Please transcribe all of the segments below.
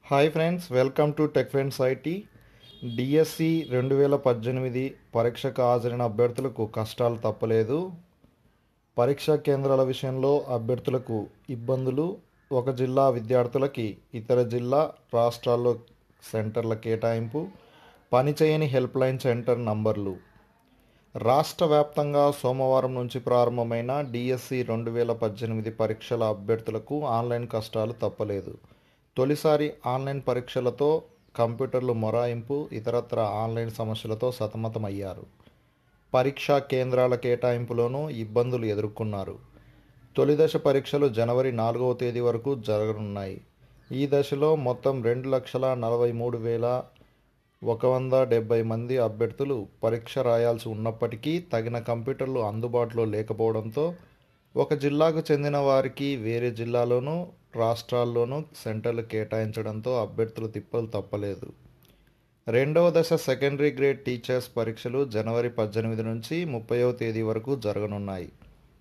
hi friends welcome to tech friends IT DSC రెండు వేల పద్దెనిమిది పరీక్షకు హాజరైన అభ్యర్థులకు కష్టాలు తప్పలేదు పరీక్షా కేంద్రాల విషయంలో అభ్యర్థులకు ఇబ్బందులు ఒక జిల్లా విద్యార్థులకి ఇతర జిల్లా రాష్ట్రాల్లో సెంటర్ల కేటాయింపు పనిచేయని హెల్ప్ లైన్ సెంటర్ నంబర్లు రాష్ట్ర వ్యాప్తంగా సోమవారం నుంచి ప్రారంభమైన డిఎస్సి రెండు వేల పద్దెనిమిది పరీక్షల అభ్యర్థులకు ఆన్లైన్ కష్టాలు తప్పలేదు తొలిసారి ఆన్లైన్ పరీక్షలతో కంప్యూటర్లు మొరాయింపు ఇతరత్ర ఆన్లైన్ సమస్యలతో సతమతమయ్యారు పరీక్షా కేంద్రాల కేటాయింపులోనూ ఇబ్బందులు ఎదుర్కొన్నారు తొలి దశ పరీక్షలు జనవరి నాలుగవ తేదీ వరకు జరగనున్నాయి ఈ దశలో మొత్తం రెండు లక్షల నలభై మూడు వేల ఒక వంద డెబ్బై మంది అభ్యర్థులు పరీక్ష రాయాల్సి ఉన్నప్పటికీ తగిన కంప్యూటర్లు అందుబాటులో లేకపోవడంతో ఒక జిల్లాకు చెందిన వారికి వేరే జిల్లాలోనూ రాష్ట్రాల్లోనూ సెంటర్లు కేటాయించడంతో అభ్యర్థులు తిప్పలు తప్పలేదు రెండవ దశ సెకండరీ గ్రేడ్ టీచర్స్ పరీక్షలు జనవరి పద్దెనిమిది నుంచి ముప్పైవ తేదీ వరకు జరగనున్నాయి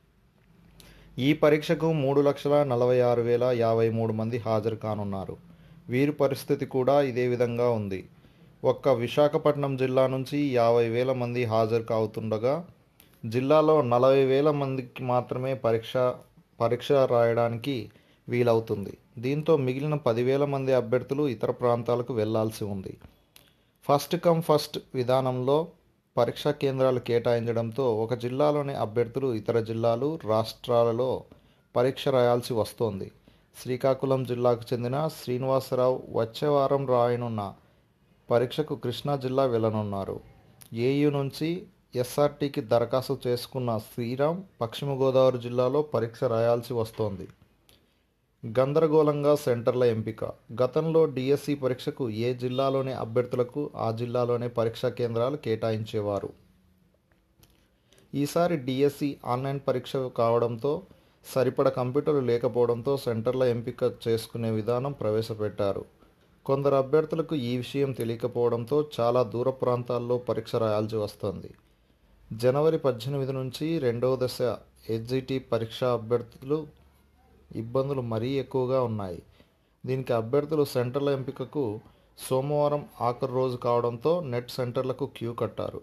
ఈ పరీక్షకు మూడు లక్షల నలభై ఆరు వేల యాభై మూడు మంది హాజరు కానున్నారు వీరి పరిస్థితి కూడా ఇదే విధంగా ఉంది ఒక్క విశాఖపట్నం జిల్లా నుంచి యాభై వేల మంది హాజరు కావుతుండగా జిల్లాలో నలభై వేల మందికి మాత్రమే పరీక్ష పరీక్ష రాయడానికి వీలవుతుంది దీంతో మిగిలిన పదివేల మంది అభ్యర్థులు ఇతర ప్రాంతాలకు వెళ్లాల్సి ఉంది ఫస్ట్ కమ్ ఫస్ట్ విధానంలో పరీక్షా కేంద్రాలు కేటాయించడంతో ఒక జిల్లాలోని అభ్యర్థులు ఇతర జిల్లాలు రాష్ట్రాలలో పరీక్ష రాయాల్సి వస్తోంది శ్రీకాకుళం జిల్లాకు చెందిన శ్రీనివాసరావు వచ్చే వారం రాయనున్న పరీక్షకు కృష్ణా జిల్లా వెళ్ళనున్నారు ఏయూ నుంచి ఎస్ఆర్టీకి దరఖాస్తు చేసుకున్న శ్రీరామ్ పశ్చిమ గోదావరి జిల్లాలో పరీక్ష రాయాల్సి వస్తోంది గందరగోళంగా సెంటర్ల ఎంపిక గతంలో డిఎస్సి పరీక్షకు ఏ జిల్లాలోని అభ్యర్థులకు ఆ జిల్లాలోనే పరీక్షా కేంద్రాలు కేటాయించేవారు ఈసారి డిఎస్సి ఆన్లైన్ పరీక్ష కావడంతో సరిపడ కంప్యూటర్లు లేకపోవడంతో సెంటర్ల ఎంపిక చేసుకునే విధానం ప్రవేశపెట్టారు కొందరు అభ్యర్థులకు ఈ విషయం తెలియకపోవడంతో చాలా దూర ప్రాంతాల్లో పరీక్ష రాయాల్సి వస్తుంది జనవరి పద్దెనిమిది నుంచి రెండవ దశ హెచ్జిటి పరీక్ష అభ్యర్థులు ఇబ్బందులు మరీ ఎక్కువగా ఉన్నాయి దీనికి అభ్యర్థులు సెంటర్ల ఎంపికకు సోమవారం ఆఖరి రోజు కావడంతో నెట్ సెంటర్లకు క్యూ కట్టారు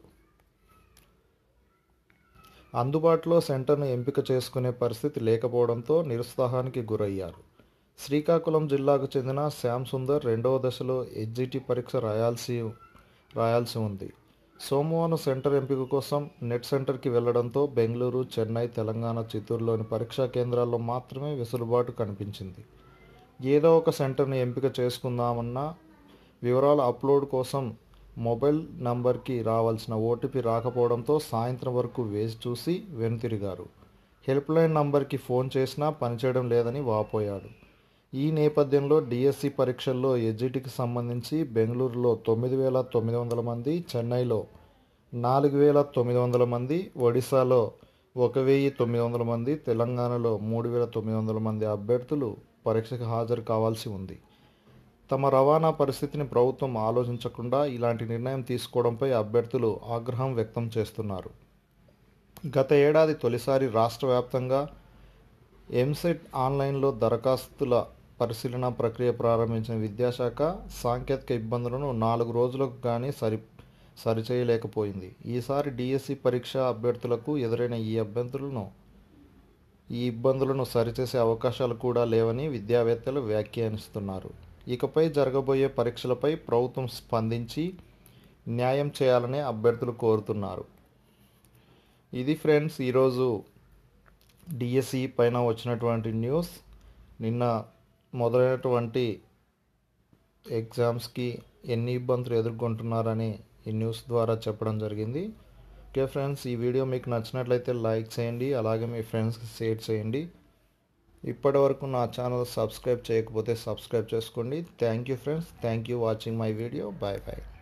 అందుబాటులో సెంటర్ను ఎంపిక చేసుకునే పరిస్థితి లేకపోవడంతో నిరుత్సాహానికి గురయ్యారు శ్రీకాకుళం జిల్లాకు చెందిన శ్యామ్ సుందర్ రెండవ దశలో హెచ్జిటి పరీక్ష రాయాల్సి రాయాల్సి ఉంది సోమవారం సెంటర్ ఎంపిక కోసం నెట్ సెంటర్కి వెళ్లడంతో బెంగళూరు చెన్నై తెలంగాణ చిత్తూరులోని పరీక్షా కేంద్రాల్లో మాత్రమే వెసులుబాటు కనిపించింది ఏదో ఒక సెంటర్ని ఎంపిక చేసుకుందామన్న వివరాల అప్లోడ్ కోసం మొబైల్ నంబర్కి రావాల్సిన ఓటీపీ రాకపోవడంతో సాయంత్రం వరకు వేచి చూసి వెనుతిరిగారు హెల్ప్ లైన్ నంబర్కి ఫోన్ చేసినా పనిచేయడం లేదని వాపోయాడు ఈ నేపథ్యంలో డిఎస్సి పరీక్షల్లో ఎజిటికి సంబంధించి బెంగళూరులో తొమ్మిది వేల తొమ్మిది వందల మంది చెన్నైలో నాలుగు వేల తొమ్మిది వందల మంది ఒడిశాలో ఒక వెయ్యి తొమ్మిది వందల మంది తెలంగాణలో మూడు వేల తొమ్మిది వందల మంది అభ్యర్థులు పరీక్షకు హాజరు కావాల్సి ఉంది తమ రవాణా పరిస్థితిని ప్రభుత్వం ఆలోచించకుండా ఇలాంటి నిర్ణయం తీసుకోవడంపై అభ్యర్థులు ఆగ్రహం వ్యక్తం చేస్తున్నారు గత ఏడాది తొలిసారి రాష్ట్ర వ్యాప్తంగా ఎంసెట్ ఆన్లైన్లో దరఖాస్తుల పరిశీలన ప్రక్రియ ప్రారంభించిన విద్యాశాఖ సాంకేతిక ఇబ్బందులను నాలుగు రోజులకు కానీ సరి సరిచేయలేకపోయింది ఈసారి డిఎస్సి పరీక్ష అభ్యర్థులకు ఎదురైన ఈ అభ్యర్థులను ఈ ఇబ్బందులను సరిచేసే అవకాశాలు కూడా లేవని విద్యావేత్తలు వ్యాఖ్యానిస్తున్నారు ఇకపై జరగబోయే పరీక్షలపై ప్రభుత్వం స్పందించి న్యాయం చేయాలని అభ్యర్థులు కోరుతున్నారు ఇది ఫ్రెండ్స్ ఈరోజు డిఎస్సి పైన వచ్చినటువంటి న్యూస్ నిన్న మొదలైనటువంటి ఎగ్జామ్స్కి ఎన్ని ఇబ్బందులు ఎదుర్కొంటున్నారని ఈ న్యూస్ ద్వారా చెప్పడం జరిగింది ఓకే ఫ్రెండ్స్ ఈ వీడియో మీకు నచ్చినట్లయితే లైక్ చేయండి అలాగే మీ ఫ్రెండ్స్కి షేర్ చేయండి ఇప్పటి వరకు నా ఛానల్ సబ్స్క్రైబ్ చేయకపోతే సబ్స్క్రైబ్ చేసుకోండి thank you friends thank you watching my video bye bye